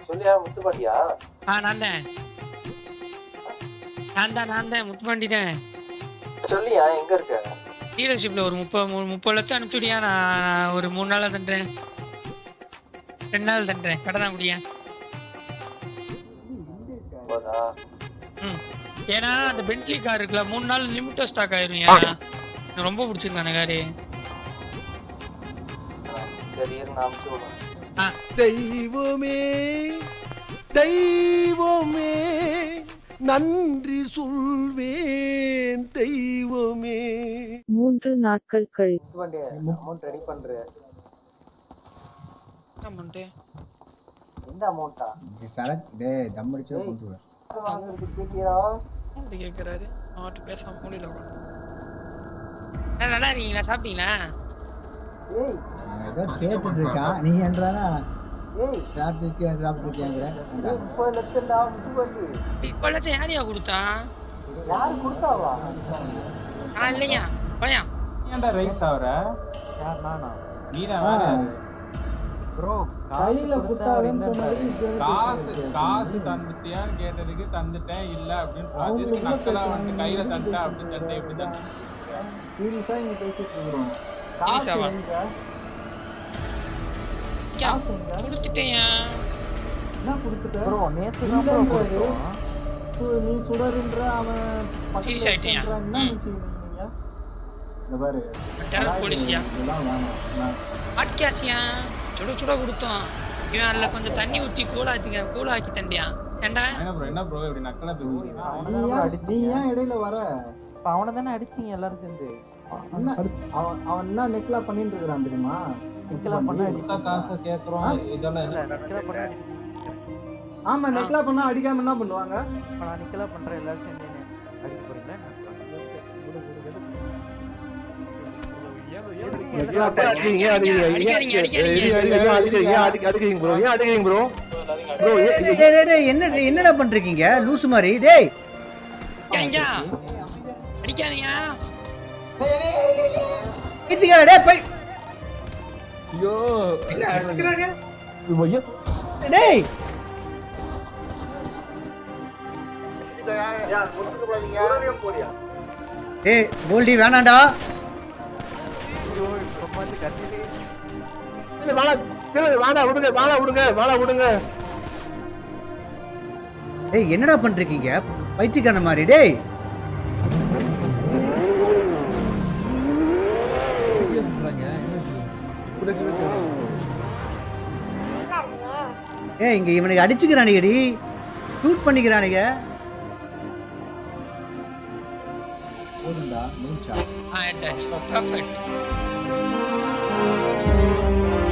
சொல்லியா முத்துப்பாட்டியா ஆ நான் தான் நான் தான் நான் தான் முத்து பண்ணிட்டேன் சொல்லியா எங்க இருக்க டீலர்ஷிப்ல ஒரு முப்பது மூ- முப்பது லட்சம் அனுப்பிச்சுடியா நான் ஒரு மூணு நாளா தண்டுறேன் ரெண்டு நாள் தண்டுறேன் கடனா முடியா போதா ம் ஏன்னா அந்த பென்ட்லி கார் இருக்குல்ல மூணு நாள் லிமிட்டட் ஸ்டாக் ஆயிரும் ஏன்னா எனக்கு ரொம்ப பிடிச்சிருக்கு அந்த காரு ஆ, சரி இரு நான் அனுப்பிச்சு விடுறேன் ஆ தெய்வமே தெய்வமே நன்றி சொல்வேன் தெய்வமே மூன்று நாட்கள் கழித்து முத்துப்பாண்டி அமௌண்ட் ரெடி பண்றேன் அமௌண்ட்டு எந்த அமௌண்ட்டா சரத் டேய் தம் அடிச்சு கொண்டு வா. வாங்குறதுக்கு கேட்டியா அப்படி கேட்குறாரு அவர்கிட்ட பேசாம மூலையில் உட்காந்து நல்லா இருக்கீங்களா சாப்பிட்டீங்களா ஏய் அவன் ஏதோ கேட்டுட்டு இருக்கான் நீ என்றானா ஏய் சாப்பிட்டுருக்கேன் சாப்பிட்டுருக்கேங்கிற ஏய், முப்பது லட்சம்டா முத்துப்பாண்டி இப்போ லட்சம் யாரையா கொடுத்தா யாரு கொடுத்தாவா ஆ இல்லையா பையா ஏன்டா ரைஸ் ஆவற யார் நானா நீதான் வேற யாரு? ப்ரோ கையில குத்தாதன்னு சொன்னதுக்கு இப்படி வந்து காசு பேசுறது. காசு தந்துட்டியான்னு கேட்டதுக்கு தந்துட்டேன் இல்ல அப்படின்னு சொன்னா அவங்களுக்கு அதுக்கு உள்ள நக்கலா பேசுறாங்க, வந்து கையில நீங்க தந்துட்டா பேசிட்டு அப்படி தந்தேன் இப்படி தந்தேன் சீரியஸா இங்க பேசிட்டு இருக்கிறோம் சீரியஸாவா? எங்க? கே- காசு எங்க? கொடுத்துட்டேயா என்ன கொடுத்துட்ட ப்ரோ நேத்து தான் ப்ரோ இல்லன்றாரு. கொடுத்தோம் சு- நீ சுடருன்ற அவன் பக்கத்துல Serious ஆயிட்டியா? இருக்கன்றான். என்ன ம். நினைச்சுக்கிட்டு நீங்க இந்த பாரு டெரர் போலீஸியா இதெல்லாம் வேணாம் நான் ஹாட் கேஷியா சுட சுட கொடுத்தோம் இவன் அதுல கொஞ்சம் தண்ணி ஊத்தி கூலாக்கி கூலாக்கி தண்டியா ஏண்டா என்ன ப்ரோ என்ன ப்ரோ இப்படி நக்கலா பேசுறீங்க நீ ஏன் நீ ஏன் இடையில வர இப்ப அவனை தானே அடிச்சீங்க எல்லாரும் சேர்ந்து என்ன அவன் அவன் என்ன நெக்லா பண்ணிட்டு இருக்கிறான் தெரியுமா நெக்லா பண்ண கொடுத்த காசை கேக்குறோம் இதெல்லாம் இல்ல என்ன? நிக்கலா பண்ண அடிக்க ஆமா நெக்லா பண்ணா அடிக்காம என்ன பண்ணுவாங்க இப்ப நான் நிக்கலா பண்றேன் எல்லாரும் சேர்ந்து என்னை அடிக்க போறீங்களா நெக்லா அடிக்காதீங்க, அடிக்காதீங்க, அடிக்காதீங்க. டேய், டேய், டேய், என்ன என்னடா பண்றீங்க லூசு மாதிரி டேய் அடிக்காதீங்க அடிக்காதீங்க பைத்தியக்கார, டேய் பை ஐயோ டேய் டேய் கோல்டி வேணாம்டா டேய் என்னடா பண்றீங்க பைத்தியக்கார மாதிரி டேய் ஐயா சொல்றாங்க என்னாச்சு கூட சொல்லிட்டு ஏய் இங்க இவனுக்கு அடிச்சுக்கிறானுங்கடி ஷூட் பண்ணிக்கிறானுங்க போதுண்டா முடிச்சா ஆ எடுத்தாச்சு பர்ஃபெக்ட்